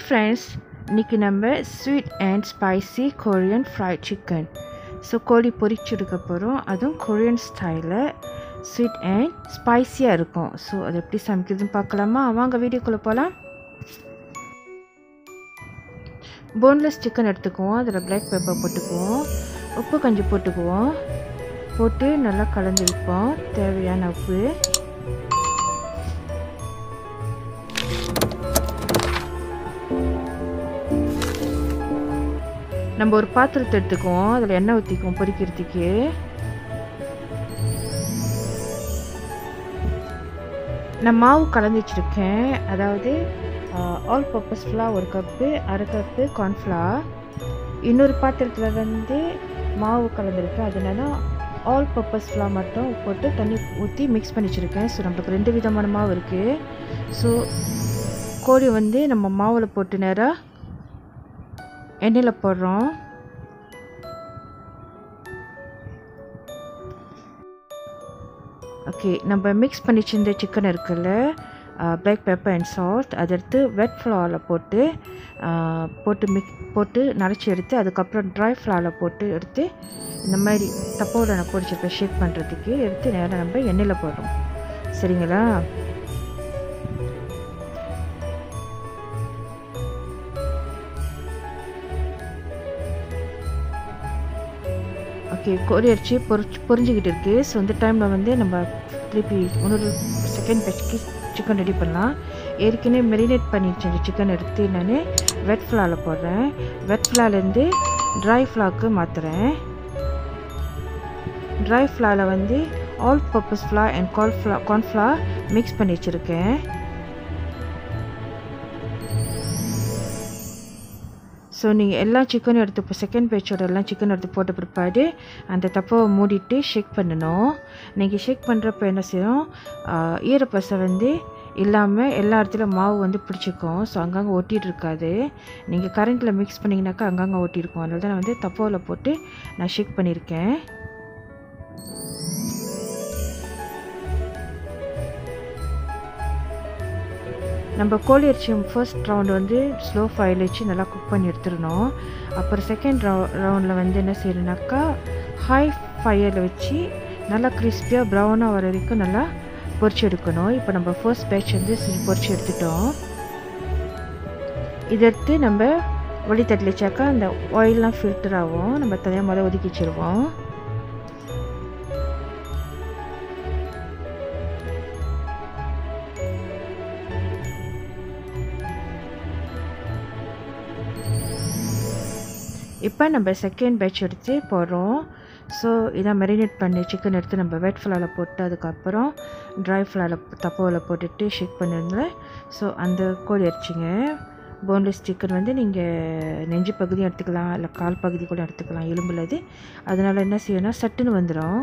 Friends இன்றைக்கி நம்ம sweet and spicy Korean fried chicken so கோழி பொரிச்செடுக்க போகிறோம் அதுவும் கொரியன் ஸ்டைலில் ஸ்வீட் அண்ட் ஸ்பைசியாக இருக்கும் ஸோ அது எப்படி சமைக்கிறதுன்னு பார்க்கலாமா வாங்க வீடியோக்குள்ளே போகலாம் போன்லெஸ் சிக்கன் எடுத்துக்குவோம் அதில் பிளாக் பெப்பர் போட்டுக்குவோம் உப்பு கொஞ்சம் போட்டுக்குவோம் போட்டு நல்லா கலந்து வைப்போம் தேவையான உப்பு நம்ம ஒரு பாத்திரத்தை எடுத்துக்குவோம் அதில் எண்ணெய் ஊற்றிக்குவோம் பொரிக்கிறதுக்கு நான் மாவு கலந்து வச்சுருக்கேன் அதாவது ஆல் பர்பஸ் ஃப்ளார் ஒரு கப்பு அரை கப்பு கார்ன்ஃப்ளார் இன்னொரு பாத்திரத்தில் வந்து மாவு கலந்துருக்கேன் அதனால ஆல் பர்பஸ் ஃப்ளார் மட்டும் போட்டு தண்ணி ஊற்றி மிக்ஸ் பண்ணி வச்சுருக்கேன் ஸோ நம்மளுக்கு ரெண்டு விதமான மாவு இருக்குது ஸோ கோழி வந்து நம்ம மாவில் போட்டு நேராக எண்ணெயில் போடுறோம் ஓகே நம்ம மிக்ஸ் பண்ணி வச்சிருந்த சிக்கன் இருக்குல்ல பிளாக் பெப்பர் அண்ட் சால்ட் அதை எடுத்து வெட் ஃப்ளாரில் போட்டு போட்டு மிக் போட்டு நரைச்சி எடுத்து அதுக்கப்புறம் ட்ரை ஃப்ளாரில் போட்டு எடுத்து இந்த மாதிரி தப்போவில் நான் பொடிச்சிருப்பேன் ஷேக் பண்ணுறதுக்கு எடுத்து நேராக நம்ம எண்ணெயில் போடுறோம் சரிங்களா ஓகே கோழி அரிசி பொறிச்சு பொறிஞ்சிக்கிட்டு இருக்குது ஸோ இந்த டைமில் வந்து நம்ம திருப்பி இன்னொரு செகண்ட் பேட்ச்க்கு சிக்கன் ரெடி பண்ணலாம் ஏற்கனவே மெரினேட் பண்ணி வச்ச சிக்கன் எடுத்து நான் வெட் ஃப்ளாவில் போடுறேன் வெட் ஃப்ளாலேருந்து ட்ரை ஃப்ளாக்கு மாற்றுறேன் ட்ரை ஃப்ளாவில் வந்து ஆல் பர்பஸ் ஃப்ளார் அண்ட் கால் ஃப்ளா கார்ன்ஃப்ளார் மிக்ஸ் பண்ணி வச்சுருக்கேன் ஸோ நீங்கள் எல்லா சிக்கனும் எடுத்து இப்போ செகண்ட் பேட்சோட எல்லாம் சிக்கன் எடுத்து போட்ட பிற்பாடு அந்த தப்பாவை மூடிட்டு ஷேக் பண்ணணும் நீங்கள் ஷேக் பண்ணுறப்ப என்ன செய்யும் ஈரப்பசை வந்து இல்லாமல் எல்லா இடத்துலையும் மாவு வந்து பிடிச்சிக்கும் ஸோ அங்கங்கே ஒட்டிகிட்டு இருக்காது நீங்கள் கரண்ட்டில் மிக்ஸ் பண்ணிங்கனாக்கா அங்கங்கே ஒட்டியிருக்கும் அதனால தான் நான் வந்து தப்பாவில் போட்டு நான் ஷேக் பண்ணியிருக்கேன் நம்ம கோழி அரிசி ஃபர்ஸ்ட் ரவுண்டு வந்து ஸ்லோ ஃபயல் வச்சு நல்லா குக் பண்ணி எடுத்துடணும் அப்புறம் செகண்ட் ரவு ரவுண்டில் வந்து என்ன செய்யணுனாக்கா ஹை ஃபயரில் வச்சு நல்லா கிறிஸ்பியாக ப்ரௌனாக வர வரைக்கும் நல்லா பொரிச்சு எடுக்கணும் இப்போ நம்ம ஃபர்ஸ்ட் பேட்ச் வந்து பொரிச்சு எடுத்துட்டோம் இதை எடுத்து நம்ம வழித்தட்டில் வச்சாக்கா அந்த ஆயிலெலாம் ஃபில்டர் ஆகும் நம்ம தனியாக முதல் ஒதுக்கி வச்சுருவோம் இப்போ நம்ம செகண்ட் பேட்ச் எடுத்து போடுறோம் ஸோ இதை மெரினேட் பண்ணி சிக்கன் எடுத்து நம்ம வெட் ஃப்ளாவில் போட்டு அதுக்கப்புறம் ட்ரை ஃப்ளாவில் தப்போவில் போட்டுட்டு ஷேக் பண்ணிருந்தேன் ஸோ அந்த கோழி அரிச்சிங்க போன்லெஸ் சிக்கன் வந்து நீங்கள் நெஞ்சு பகுதியும் எடுத்துக்கலாம் இல்லை கால் பகுதி கூட எடுத்துக்கலாம் எலும்புல அது அதனால் என்ன செய்யணும்னா சட்டுன்னு வந்துடும்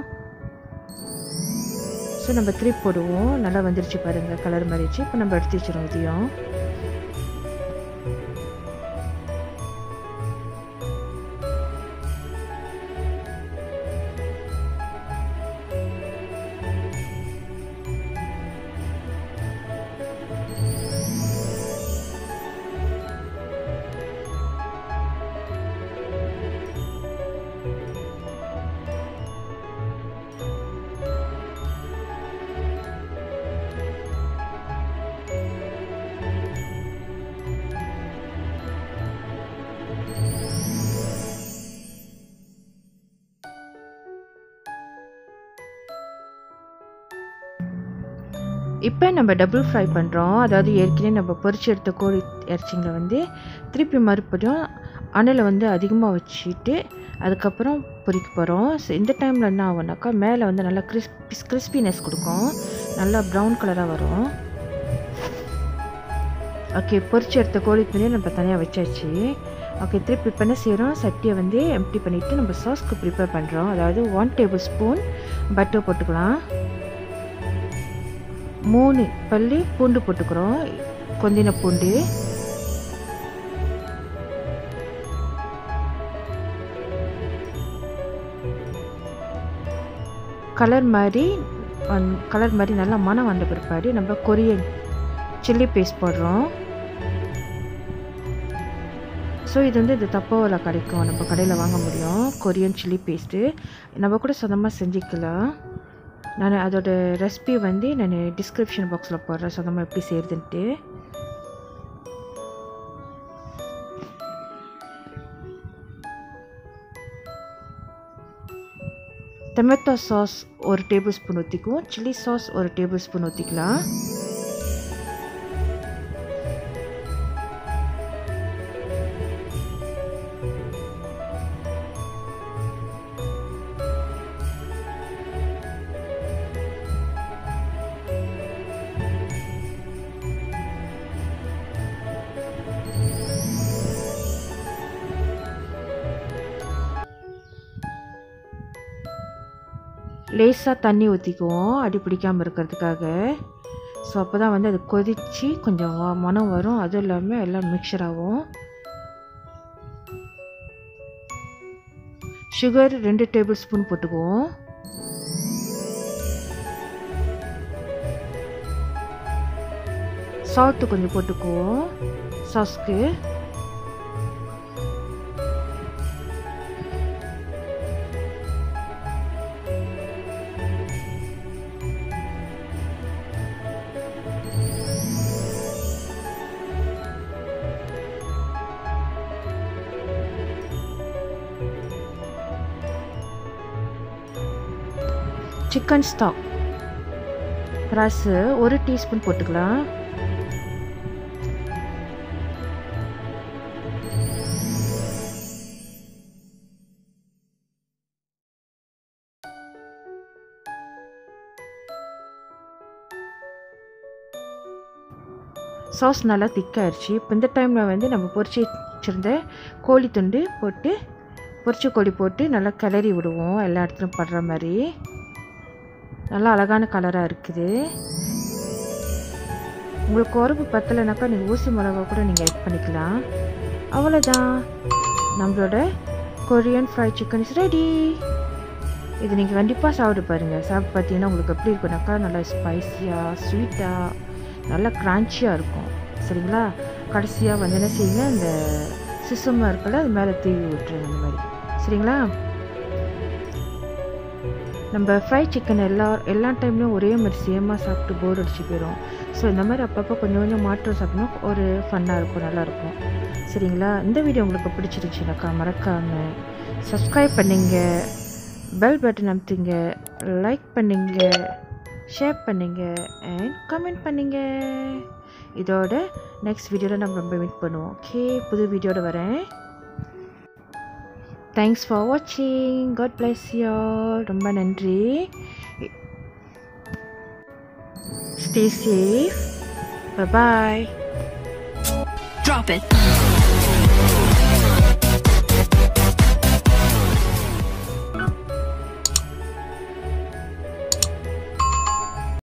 ஸோ நம்ம திருப்பி போடுவோம் நல்லா வந்துருச்சு பாருங்கள் கலர் மாறிடுச்சு இப்போ நம்ம எடுத்து வச்சிடும் இதையும் இப்போ நம்ம டபுள் ஃப்ரை பண்ணுறோம் அதாவது ஏற்கனவே நம்ம பொரிச்சு எடுத்த கோழி இறைச்சிங்களை வந்து திருப்பி மறுபடியும் அணலை வந்து அதிகமாக வச்சுட்டு அதுக்கப்புறம் பொரிக்க போகிறோம் ஸோ இந்த டைமில் என்ன ஆகும்னாக்கா மேலே வந்து நல்லா கிறிஸ்பி கிறிஸ்பினஸ் கொடுக்கும் நல்லா ப்ரௌன் கலராக வரும் ஓகே பொரிச்சு எடுத்த கோழி துணியை நம்ம தனியாக வச்சாச்சு ஓகே திருப்பி இப்போ என்ன செய்கிறோம் சட்டியை வந்து எம்டி பண்ணிவிட்டு நம்ம சாஸ்க்கு ப்ரிப்பேர் பண்ணுறோம் அதாவது ஒன் டேபிள் ஸ்பூன் பட்டர் போட்டுக்கலாம் மூணு பல்லு பூண்டு போட்டுக்கிறோம் கொந்தின பூண்டு கலர் மாதிரி கலர் மாதிரி நல்லா மனம் வந்த பிற்பாடு நம்ம கொரியன் சில்லி பேஸ்ட் போடுறோம் ஸோ இது வந்து இது தப்போவில் கிடைக்கும் நம்ம கடையில் வாங்க முடியும் கொரியன் சில்லி பேஸ்ட்டு நம்ம கூட சொந்தமாக செஞ்சுக்கலாம் நான் அதோட ரெசிபி வந்து நான் டிஸ்கிரிப்ஷன் பாக்ஸில் போடுறேன் சொந்தமாக எப்படி செய்கிறதுன்ட்டு டொமேட்டோ சாஸ் ஒரு டேபிள் ஸ்பூன் ஊற்றிக்குவோம் சில்லி சாஸ் ஒரு டேபிள் ஸ்பூன் ஊற்றிக்கலாம் லேசாக தண்ணி ஊற்றிக்குவோம் அடி பிடிக்காமல் இருக்கிறதுக்காக ஸோ அப்போ தான் வந்து அது கொதித்து கொஞ்சம் வ- மணம் வரும் அதுவும் இல்லாமல் எல்லாம் மிக்சர் ஆகும் சுகர் ரெண்டு டேபிள் ஸ்பூன் போட்டுக்குவோம் சால்ட்டு கொஞ்சம் போட்டுக்குவோம் சாஸ்க்கு சிக்கன் ஸ்டாக் ரஸு ஒரு டீஸ்பூன் போட்டுக்கலாம் சாஸ் நல்லா திக்காயிருச்சு இப்போ இந்த டைமில் வந்து நம்ம பொரிச்சு வச்சுருந்த கோழி துண்டு போட்டு பொரிச்ச கோழி போட்டு நல்லா கிளறி விடுவோம் எல்லா இடத்துலையும் படுற மாதிரி நல்லா அழகான கலராக இருக்குது உங்களுக்கு உரப்பு பத்தலைனாக்கா நீங்கள் ஊசி மிளகா கூட நீங்கள் ஆட் பண்ணிக்கலாம் அவ்வளோதான் நம்மளோட Korean fry chicken is ready இது நீங்கள் கண்டிப்பாக சாப்பிட்டு பாருங்கள் சாப்பிட்டு பார்த்தீங்கன்னா உங்களுக்கு எப்படி இருக்குனாக்கா நல்லா ஸ்பைஸியாக ஸ்வீட்டாக நல்லா க்ரான்ச்சியாக இருக்கும் சரிங்களா கடைசியாக வந்து என்ன செய்யுங்க இந்த சிசமாக இருக்குல்ல அது மேலே தீவி விட்டுருங்க அந்த மாதிரி சரிங்களா நம்ம ஃப்ரை சிக்கன் எல்லா எல்லா டைம்லையும் ஒரே மாதிரி சேமாக சாப்பிட்டு போர் அடிச்சு போயிடும் ஸோ இந்த மாதிரி அப்பப்போ கொஞ்சம் கொஞ்சம் மாற்றம் சாப்பிடணும் ஒரு ஃபன்னாக இருக்கும் நல்லாயிருக்கும் சரிங்களா இந்த வீடியோ உங்களுக்கு பிடிச்சிருந்துச்சுனாக்கா மறக்காமல் சப்ஸ்கிரைப் பண்ணுங்க பெல் பட்டன் அமுத்துங்க லைக் பண்ணுங்க ஷேர் பண்ணுங்க அண்ட் கமெண்ட் பண்ணுங்க இதோட நெக்ஸ்ட் வீடியோவில் நம்ம ரொம்ப மீட் பண்ணுவோம் ஓகே புது வீடியோட வரேன் தேங்க்ஸ் ஃபார் வாட்சிங் காட் பிளஸ் யூ ரொம்ப நன்றி stay safe bye Drop it.